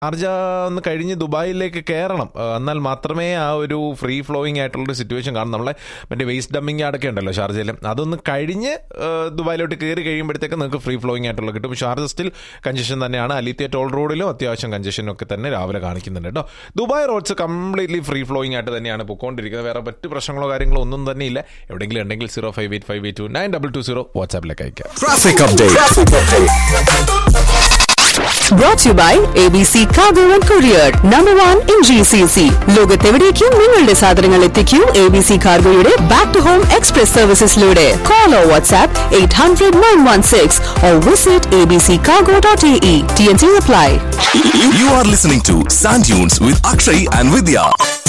Sharjah ഒന്ന് കഴിഞ്ഞ് ദുബായിലേക്ക് കയറണം ആ, എന്നാൽ മാത്രമേ ആ ഒരു ഫ്രീ ഫ്ലോയിങ് ആയിട്ടുള്ളൊരു സിറ്റുവേഷൻ കാണും നമ്മളെ മറ്റേ വേസ്റ്റ് ഡമ്മിങ് യാർഡൊക്കെ ഉണ്ടല്ലോ ഷാർജയിൽ അതൊന്ന് കഴിഞ്ഞ് ആ, ദുബായിലോട്ട് കയറി കഴിയുമ്പോഴത്തേക്ക് നിങ്ങൾക്ക് ഫ്രീ ഫ്ലോയിങ് ആയിട്ടുള്ള കിട്ടും ഷാർജ സ്റ്റിൽ കഞ്ചഷൻ തന്നെയാണ് അലിത്യ ടോൾ റോഡിലും അത്യാവശ്യം കഞ്ചഷനും ഒക്കെ തന്നെ രാവിലെ കാണിക്കുന്നുണ്ട് കേട്ടോ Dubai roads completely free flowing ആയിട്ട് തന്നെയാണ് പൊക്കോണ്ടിരിക്കുന്നത് വേറെ മറ്റ് പ്രശ്നങ്ങളോ കാര്യങ്ങളോ ഒന്നും തന്നെ ഇല്ല എവിടെയെങ്കിലും ഉണ്ടെങ്കിൽ zero five eight five eight two nine double two zero വാട്സാപ്പിലേക്ക് അയക്കാം Traffic update. Brought to you by ABC Cargo and Courier, number one in GCC. ലോകത്തെവിടേക്കും നിങ്ങളുടെ സാധനങ്ങൾ എത്തിക്കൂ എ ബി സി കാർഗോയുടെ ബാക്ക് ടു ഹോം എക്സ്പ്രസ് സർവീസസിലൂടെ call or WhatsApp eight hundred nine one six or visit A B C cargo dot A E T N C apply You are listening to Sand Dunes with Akshay and Vidya.